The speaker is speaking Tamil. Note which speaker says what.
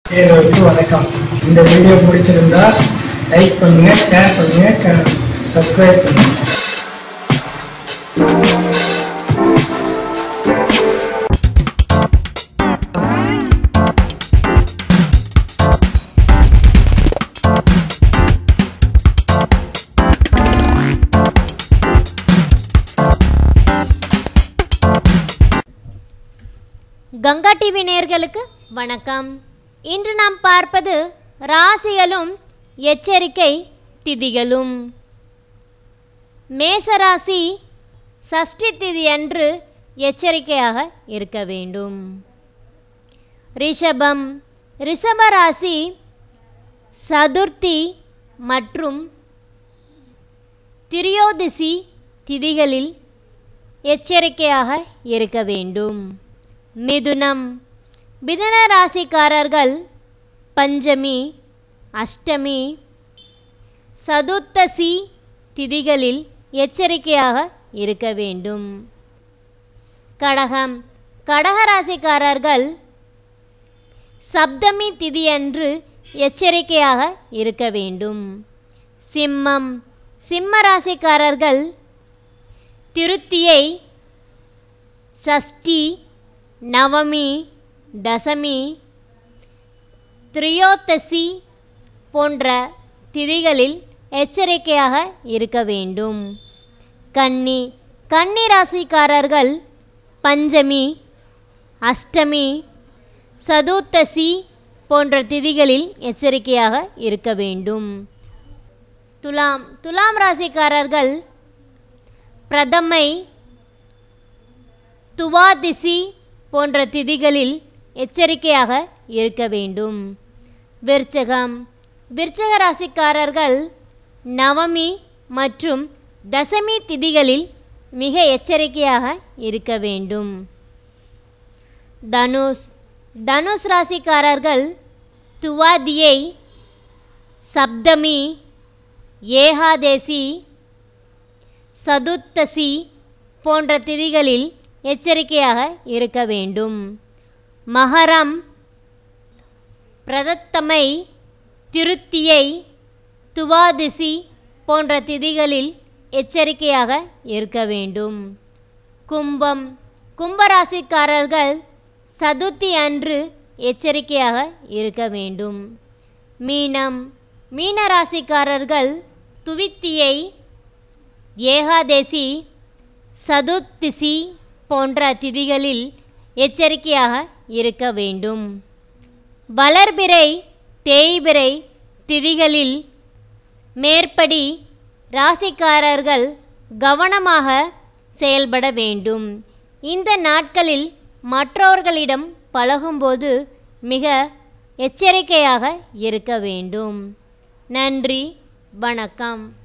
Speaker 1: நேயர்களுக்கு வணக்கம் இந்த வீடியோ பிடிச்சிருந்தா லைக் பண்ணுங்க ஷேர் பண்ணுங்க சப்ஸ்கிரைப் பண்ணுங்க
Speaker 2: கங்கா டிவி நேயர்களுக்கு வணக்கம் இன்று நாம் பார்ப்பது ராசிகளும் எச்சரிக்கை திதிகளும் மேசராசி சஷ்டி திதி அன்று எச்சரிக்கையாக இருக்க வேண்டும் ரிஷபம் ரிஷப ராசி சதுர்த்தி மற்றும் திரியோதிசி திதிகளில் எச்சரிக்கையாக இருக்க வேண்டும் மிதுனம் மிதுன ராசிக்காரர்கள் பஞ்சமி அஷ்டமி சதுர்த்தசி திதிகளில் எச்சரிக்கையாக இருக்க வேண்டும் கடகம் கடக ராசிக்காரர்கள் சப்தமி திதியன்று எச்சரிக்கையாக இருக்க வேண்டும் சிம்மம் சிம்ம ராசிக்காரர்கள் திருத்தியை சஷ்டி நவமி தசமி திரியோத்தசி போன்ற திதிகளில் எச்சரிக்கையாக இருக்க வேண்டும் கன்னி கன்னி ராசிக்காரர்கள் பஞ்சமி அஷ்டமி சதுர்த்தசி போன்ற திதிகளில் எச்சரிக்கையாக இருக்க வேண்டும் துலாம் துலாம் ராசிக்காரர்கள் பிரதமை துவாதிசி போன்ற திதிகளில் எச்சரிக்கையாக இருக்க வேண்டும் விருச்சகம் விருச்சக ராசிக்காரர்கள் நவமி மற்றும் தசமி திதிகளில் மிக எச்சரிக்கையாக இருக்க வேண்டும் தனுஷ் தனுஷ் ராசிக்காரர்கள் துவாதியை சப்தமி ஏகாதேசி சதுர்த்தசி போன்ற திதிகளில் எச்சரிக்கையாக இருக்க வேண்டும் மகரம் பிரதத்தமை திருத்தியை துவாதிசி போன்ற திதிகளில் எச்சரிக்கையாக இருக்க வேண்டும் கும்பம் கும்பராசிக்காரர்கள் சதுர்த்தி அன்று எச்சரிக்கையாக இருக்க வேண்டும் மீனம் மீனராசிக்காரர்கள் துவித்தியை ஏகாதேசி சதுர்த்திசி போன்ற திதிகளில் எச்சரிக்கையாக இருக்க வேண்டும் வளர்பிறை தேய்பிறை திதிகளில் மேற்படி ராசிக்காரர்கள் கவனமாக செயல்பட வேண்டும் இந்த நாட்களில் மற்றவர்களிடம் பழகும்போது மிக எச்சரிக்கையாக இருக்க வேண்டும் நன்றி வணக்கம்